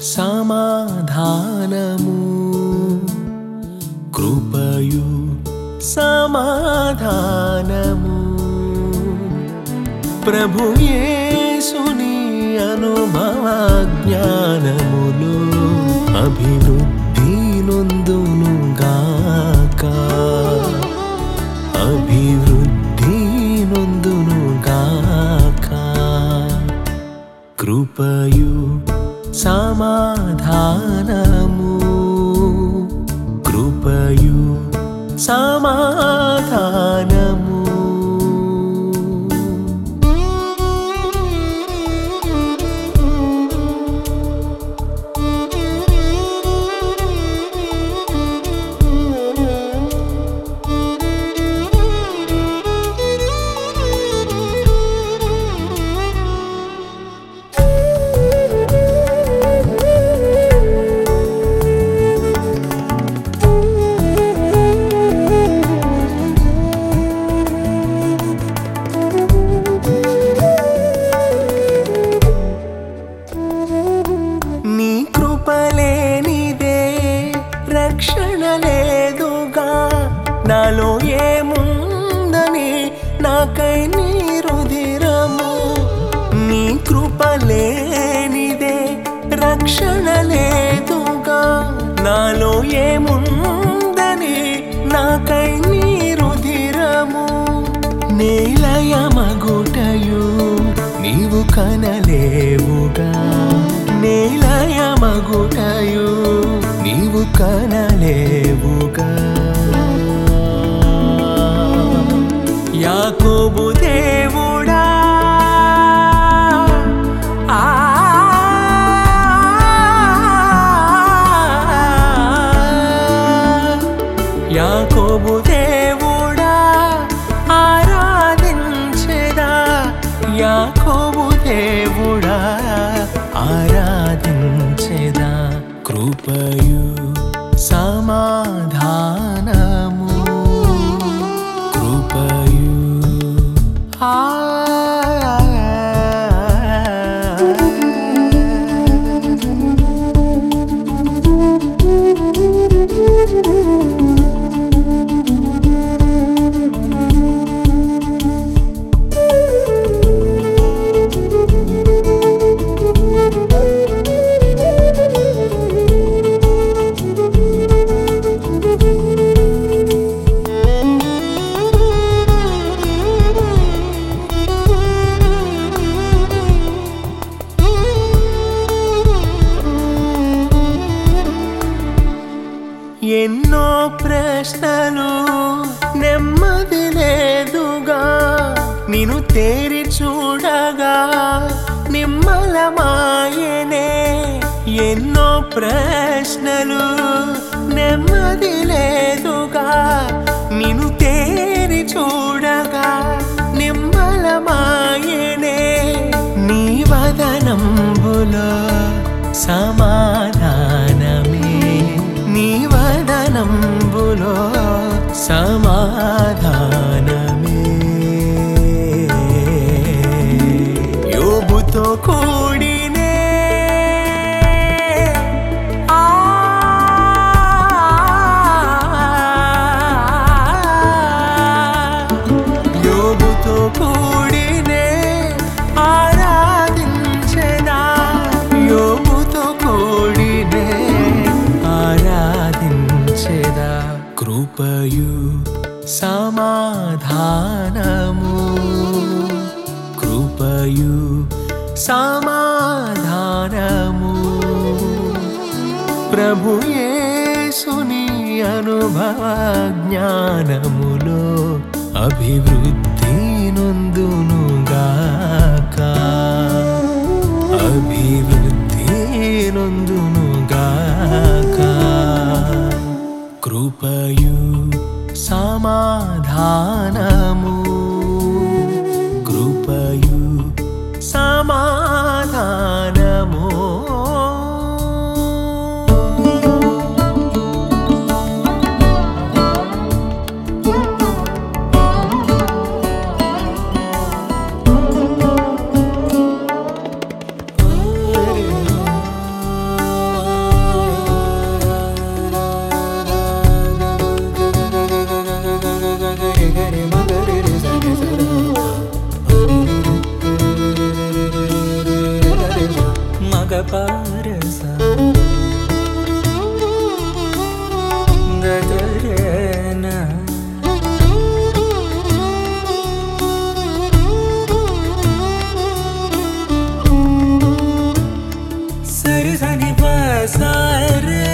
సమాధానము కృపయు సమాధానము ప్రభు యేసుని అనుభవ జ్ఞానములు అభివృద్ధి నొందును గాక అభివృద్ధి నొందును గాక కృపయు సమాధానము కృపయు సమాధానము నీ కృపలేనిదే రక్షణ లేదుగా నాలో ఏముందని నాకై నీ రుధిరము నీ కృపలేనిదే రక్షణ లేదుగా నాలో ఏముందని నాకై నీ రుధిరము నేలయమగుటయు నీవు కనలేవుగా నేలయమగుటయు నీవు కనలేవుగా యాకోబు దేవుడా ఆ యాకోబు దేవుడా ఆరాధించెదా యాకోబు దేవుడా ఆరాధించెదా కృపయు సమాధానము కృపయు ఆ ఎన్నో ప్రశ్నలు నెమ్మది లేదుగా నిన్ను తేరి చూడగా నిమ్మలమాయనే ఎన్నో ప్రశ్నలు నెమ్మది లేదుగా నిన్ను తేరి చూడగా నిమ్మలమాయనే నీ వదనంబులో సమాధానమే నీ వదనంబులో సమాధానమే యోబుతో కూడినే ఆ యోబుతో కూడినే ఆరాధించెదా యోబుతో కూడినే ఆరాధించెదా కృపయు సమాధానము కృపయు సమాధానము ప్రభు యేసుని అనుభవ జ్ఞానములో అభివృద్ధి నొందునుగాక అభివృద్ధి నొందునుగాక కృపయు సమాధానము కృపయు సమాధానము సా గగరేనా సరి సని ప సరి